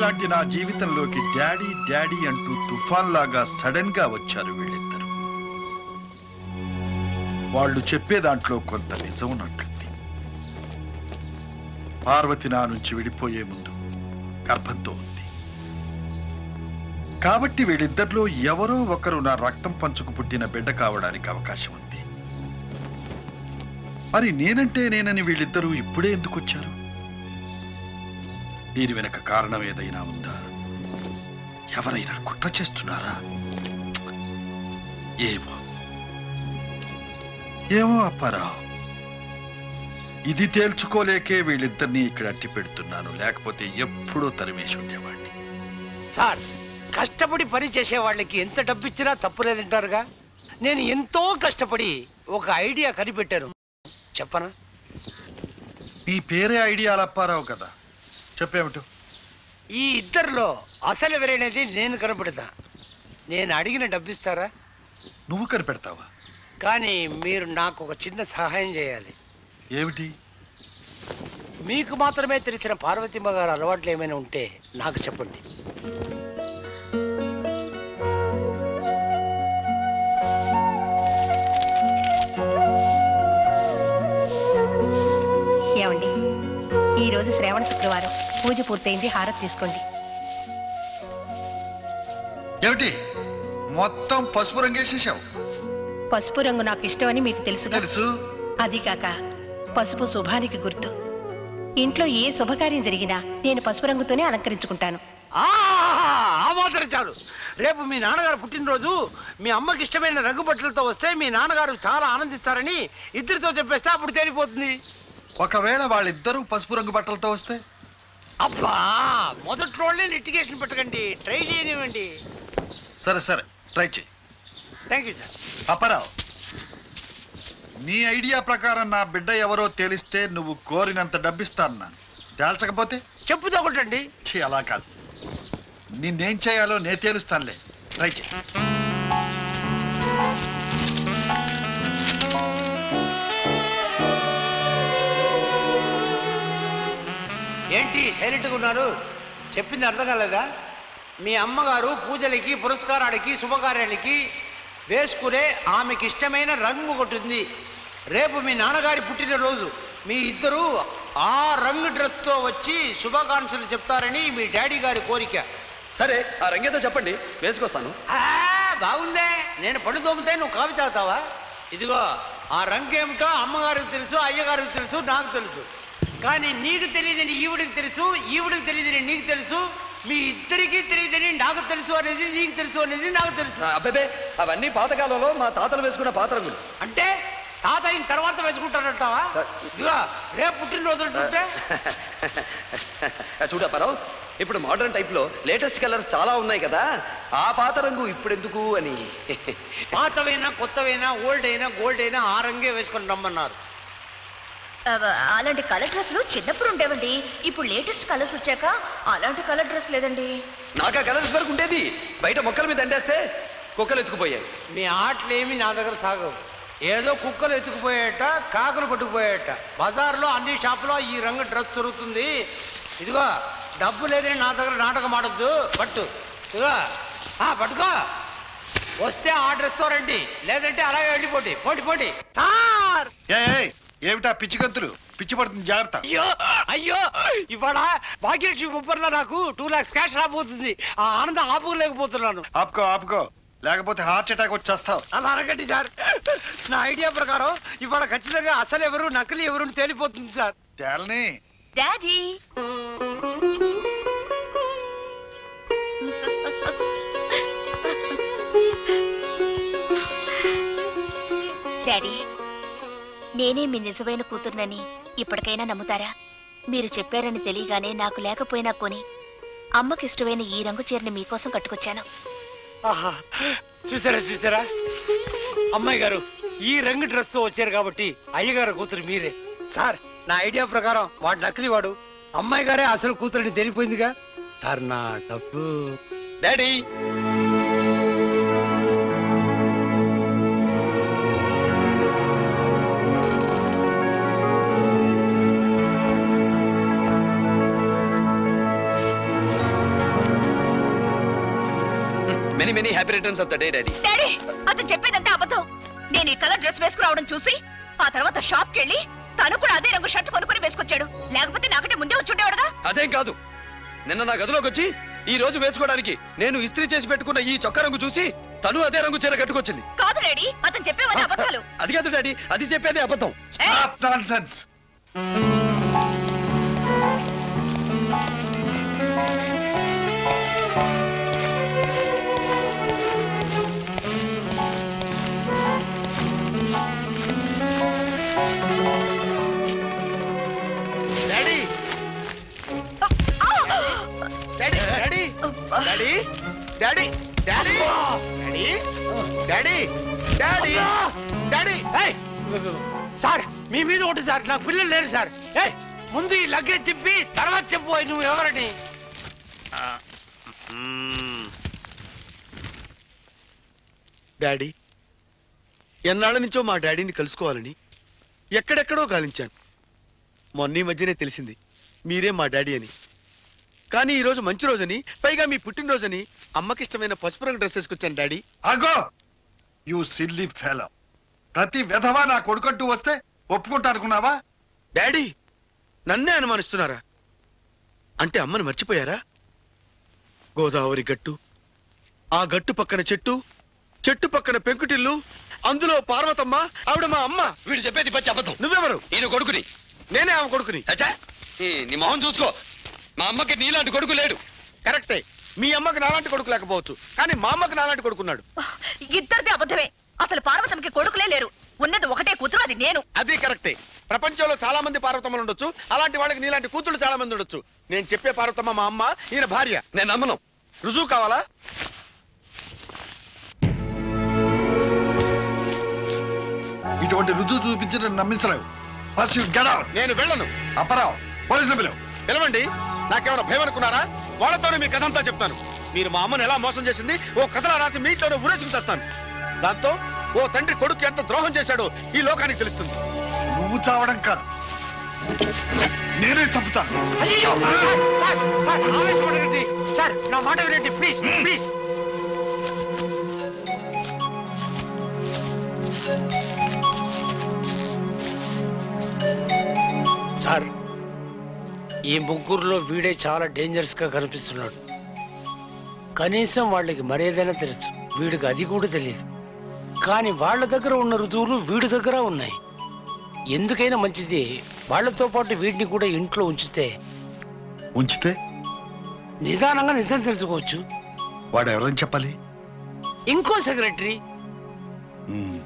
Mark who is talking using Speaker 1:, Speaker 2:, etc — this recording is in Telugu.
Speaker 1: లాంటి నా జీవితంలోకి డాడీ డాడీ అంటూ తుఫాన్ లాగా సడన్ గా వచ్చారు వీళ్ళిద్దరు వాళ్ళు చెప్పే దాంట్లో కొంత నిజం ఉన్నట్లుంది పార్వతి నా నుంచి విడిపోయే ముందు గర్భంతో ఉంది కాబట్టి వీళ్ళిద్దరిలో ఎవరో ఒకరు నా రక్తం పంచుకు పుట్టిన బిడ్డ కావడానికి అవకాశం ఉంది మరి నేనంటే నేనని వీళ్ళిద్దరూ ఇప్పుడే ఎందుకు వచ్చారు దీని వెనక కారణం ఏదైనా ఉందా ఎవరైనా కుట్ర చేస్తున్నారా ఏమో ఏమో అప్పారావు ఇది తేల్చుకోలేకే వీళ్ళిద్దరినీ ఇక్కడ అట్టి పెడుతున్నాను లేకపోతే ఎప్పుడూ తరిమేసి ఉండేవాడిని
Speaker 2: సార్ కష్టపడి పని చేసే వాళ్ళకి ఎంత డబ్బు ఇచ్చినా తప్పు లేదంటారుగా నేను ఎంతో కష్టపడి ఒక ఐడియా కనిపెట్టాను చెప్పనా
Speaker 1: నీ పేరే ఐడియాలు అప్పారావు కదా చెప్పేమిటో
Speaker 2: ఈ ఇద్దరిలో అసలు ఎవరైనది నేను కనపడతా నేను అడిగిన డబ్బు ఇస్తారా
Speaker 1: నువ్వు కనిపెడతావా
Speaker 2: కానీ మీరు నాకు ఒక చిన్న సహాయం చేయాలి
Speaker 1: ఏమిటి
Speaker 2: మీకు మాత్రమే తెలిసిన పార్వతీమ్మ గారు అలవాట్లు ఏమైనా ఉంటే నాకు చెప్పండి
Speaker 3: ఏమండి ఈ రోజు శ్రావణ శుక్రవారం పూజ పూర్తయింది హారతి తీసుకోండి
Speaker 1: ఏమిటి మొత్తం పసుపు రంగేసేసావు
Speaker 3: పసుపు రంగు నాకు ఇష్టమని మీకు తెలుసుగా
Speaker 1: తెలుసు
Speaker 3: అది కాక పసుపు శుభానికి గుర్తు ఇంట్లో ఏ శుభకార్యం జరిగినా నేను పసుపు రంగుతోనే అలంకరించుకుంటాను
Speaker 2: ఆ ఆ మాత్రం చాలు రేపు మీ నాన్నగారు పుట్టినరోజు మీ అమ్మకి ఇష్టమైన రంగు బట్టలతో వస్తే మీ నాన్నగారు చాలా ఆనందిస్తారని ఇద్దరితో చెప్పేస్తే అప్పుడు తేలిపోతుంది
Speaker 1: ఒకవేళ వాళ్ళిద్దరూ పసుపు రంగు బట్టలతో వస్తే
Speaker 2: అబ్బా మొదట్లోనే లిటిగేషన్ పెట్టకండి ట్రై చేయనివ్వండి
Speaker 1: సరే సరే ట్రై చేయి
Speaker 2: థ్యాంక్ యూ సార్
Speaker 1: అప్పారావు నీ ఐడియా ప్రకారం నా బిడ్డ ఎవరో తెలిస్తే నువ్వు కోరినంత డబ్బిస్తాను తేల్చకపోతే
Speaker 2: చెప్పుతో కొట్టండి
Speaker 1: ఛీ, అలా కాదు నిన్నేం చేయాలో నే తేలుస్తానులే ట్రై చేయి
Speaker 2: ఏంటి సైలెంట్గా ఉన్నారు చెప్పింది అర్థం కాలేదా మీ అమ్మగారు పూజలకి పురస్కారాలకి శుభకార్యాలకి వేసుకునే ఆమెకి ఇష్టమైన రంగు కొట్టింది రేపు మీ నాన్నగారి పుట్టినరోజు మీ ఇద్దరు ఆ రంగు డ్రెస్తో వచ్చి శుభాకాంక్షలు చెప్తారని మీ డాడీ గారి కోరిక
Speaker 4: సరే ఆ రంగేదో చెప్పండి వేసుకొస్తాను
Speaker 2: ఆ, బాగుందే నేను పళ్ళు తోమితే నువ్వు కావి తాగుతావా ఇదిగో ఆ రంగు ఏమిటో అమ్మగారికి తెలుసు అయ్యగారికి తెలుసు నాకు తెలుసు కానీ నీకు తెలియదని ఈవిడికి తెలుసు ఈవిడికి తెలియదని నీకు తెలుసు మీ ఇద్దరికీ తెలియదని నాకు తెలుసు అనేది నీకు తెలుసు అనేది నాకు తెలుసు
Speaker 4: ఆ, అబ్బబ్బే అవన్నీ పాతకాలంలో మా తాతలు వేసుకున్న పాత రంగులు
Speaker 2: అంటే తాత అయిన తర్వాత వేసుకుంటానంటావా ఇదిగో రేపు పుట్టినరోజు ఉంటుంటే
Speaker 4: చూడప్పారావు ఇప్పుడు మోడర్న్ టైప్ లో లేటెస్ట్ కలర్స్ చాలా ఉన్నాయి కదా ఆ పాత రంగు ఇప్పుడు ఎందుకు అని
Speaker 2: పాతవైనా కొత్తవైనా ఓల్డ్ అయినా గోల్డ్ అయినా ఆ రంగే వేసుకొని రమ్మన్నారు
Speaker 5: అలాంటి కలర్ డ్రెస్లు చిన్నప్పుడు ఉండేవండి ఇప్పుడు లేటెస్ట్ కలర్స్ వచ్చాక అలాంటి కలర్ డ్రెస్ లేదండి
Speaker 4: నాకు ఆ కలర్స్ వరకు ఉండేది బయట మొక్కల మీద ఎండేస్తే కుక్కలు ఎత్తుకుపోయాయి
Speaker 2: మీ ఆటలేమి నా దగ్గర సాగవు ఏదో కుక్కలు ఎత్తుకుపోయేట కాకులు పట్టుకుపోయేట బజార్లో అన్ని షాపులో ఈ రంగు డ్రెస్ దొరుకుతుంది ఇదిగో డబ్బు లేదని నా దగ్గర నాటకం ఆడొద్దు పట్టు ఇదిగో ఆ, పట్టుకో వస్తే ఆ డ్రెస్తో రండి లేదంటే అలాగే వెళ్ళిపోండి పోటీ పోటీ సార్
Speaker 1: ఏ ఏ, ఏమిటా పిచ్చి గంతులు పిచ్చి పడుతుంది జాగ్రత్త
Speaker 2: అయ్యో అయ్యో ఇవాళ భాగ్యలక్ష్మి ముప్పర్లో నాకు టూ లాక్స్ క్యాష్ రాబోతుంది ఆ ఆనందం ఆపుకోలేకపోతున్నాను
Speaker 1: ఆపుకో ఆపుకో లేకపోతే హార్ట్ అటాక్ వచ్చేస్తావు
Speaker 2: అలా అడగండి సార్ నా ఐడియా ప్రకారం ఇవాళ ఖచ్చితంగా అసలు ఎవరు నకిలీ ఎవరు అని తేలిపోతుంది సార్
Speaker 1: తేలని
Speaker 5: డాడీ డాడీ నేనే మీ నిజమైన కూతుర్నని ఇప్పటికైనా నమ్ముతారా మీరు చెప్పారని తెలియగానే నాకు లేకపోయినా కొని అమ్మకి ఇష్టమైన ఈ రంగు చీరని మీకోసం కట్టుకొచ్చాను
Speaker 2: ఆహా చూసారా చూసారా అమ్మాయి గారు ఈ రంగు డ్రెస్ తో వచ్చారు కాబట్టి అయ్యగారు కూతురు మీరే సార్ నా ఐడియా ప్రకారం వాడు నకిలీ వాడు అమ్మాయి గారే అసలు కూతురని తెలిపోయిందిగా సార్ నా డబ్బు
Speaker 4: daddy many many happy returns of the day daddy
Speaker 5: daddy అతను చెప్పేదంతా అబద్ధం నేను ఈ కలర్ డ్రెస్ వేసుకురావడం చూసి ఆ తర్వాత షాప్ కి వెళ్ళి తను కూడా అదే రంగు షర్ట్ కొనుక్కొని వేసుకొచ్చాడు లేకపోతే నాకంటే ముందే వచ్చుండేవాడుగా
Speaker 4: అదేం కాదు నిన్న నా గదిలోకి వచ్చి ఈ రోజు వేసుకోవడానికి నేను ఇస్త్రీ చేసి పెట్టుకున్న ఈ చొక్కా రంగు చూసి తను అదే రంగు చీర కట్టుకొచ్చింది
Speaker 5: కాదు డాడీ అతను చెప్పేవన్నీ అబద్ధాలు
Speaker 4: అది కాదు డాడీ అది చెప్పేదే అబద్ధం
Speaker 5: ఏయ్,
Speaker 1: nonsense
Speaker 2: daddy daddy daddy daddy daddy daddy daddy daddy daddy daddy sir మీ మీద ఒకటి సార్ నాకు పిల్లలు లేరు సార్ ఏ ముందు ఈ లగ్గేజ్ తిప్పి తర్వాత చెప్పు నువ్వు ఎవరని
Speaker 6: డాడీ ఎన్నాళ్ళ నుంచో మా డాడీని కలుసుకోవాలని ఎక్కడెక్కడో గాలించాను మొన్న ఈ మధ్యనే తెలిసింది మీరే మా డాడీ అని కానీ ఈ రోజు మంచి రోజని పైగా మీ పుట్టినరోజని అమ్మకిష్టమైన పసుపు రంగు డ్రెస్ వేసుకొచ్చాను డాడీ
Speaker 1: అగో యు సిల్లీ ఫెలో ప్రతి విధవా నా కొడుకంటూ వస్తే ఒప్పుకుంటా అనుకున్నావా
Speaker 6: డాడీ నన్నే అనుమానిస్తున్నారా అంటే అమ్మను మర్చిపోయారా గోదావరి గట్టు ఆ గట్టు పక్కన చెట్టు చెట్టు పక్కన పెంకుటిల్లు అందులో పార్వతమ్మ ఆవిడ మా అమ్మ
Speaker 4: వీడు చెప్పేది పచ్చి అబద్ధం
Speaker 6: నువ్వెవరు
Speaker 4: ఈయన కొడుకుని
Speaker 6: నేనే ఆమె కొడుకుని
Speaker 4: అచ్చా ఈ నీ మొహం చూసుకో మా అమ్మకి నీలాంటి కొడుకు లేడు
Speaker 6: కరెక్టే మీ అమ్మకి నాలాంటి కొడుకు లేకపోవచ్చు కానీ మా అమ్మకి నాలాంటి కొడుకున్నాడు
Speaker 5: ఇద్దరిది అబద్ధమే అసలు పార్వతమ్మకి కొడుకులే లేరు ఉన్నది ఒకటే కూతురు అది నేను
Speaker 6: అది కరెక్టే ప్రపంచంలో చాలా మంది పార్వతమ్మలు ఉండొచ్చు అలాంటి వాళ్ళకి నీలాంటి కూతుళ్ళు చాలా మంది ఉండొచ్చు నేను చెప్పే పార్వతమ్మ మా అమ్మ ఈయన భార్య
Speaker 4: నేను నమ్మను
Speaker 6: రుజువు కావాలా
Speaker 1: ఇటువంటి రుజువు చూపించి నన్ను నమ్మించలేవు ఫస్ట్ యు గెట్ అవుట్
Speaker 6: నేను వెళ్ళను
Speaker 1: అప్పరావు పోలీసులు పిలువు
Speaker 6: పిలవండి నాకేమైనా భయం అనుకున్నారా వాళ్ళతోనే మీ కథ అంతా చెప్తాను మీరు మా అమ్మను ఎలా మోసం చేసింది ఓ కథలా రాసి మీ ఇంట్లోనే ఊరేసుకు చేస్తాను దాంతో ఓ తండ్రి కొడుకు ఎంత ద్రోహం చేశాడో ఈ లోకానికి తెలుస్తుంది
Speaker 1: నువ్వు చావడం కాదు నేనే చంపుతాను
Speaker 2: అయ్యో సార్ సార్ ఆవేశపడకండి సార్ నా మాట వినండి ప్లీజ్ ప్లీజ్ సార్ ఈ ముగ్గురులో వీడే చాలా డేంజరస్ గా కనిపిస్తున్నాడు కనీసం వాళ్ళకి మరేదైనా తెలుసు వీడికి అది కూడా తెలియదు కానీ వాళ్ళ దగ్గర ఉన్న రుజువులు వీడి దగ్గర ఉన్నాయి ఎందుకైనా మంచిది వాళ్ళతో పాటు వీడిని కూడా ఇంట్లో ఉంచితే
Speaker 1: ఉంచితే
Speaker 2: నిదానంగా నిజం తెలుసుకోవచ్చు
Speaker 1: వాడు ఎవరని చెప్పాలి
Speaker 2: ఇంకో సెక్రటరీ
Speaker 1: మ్మ్.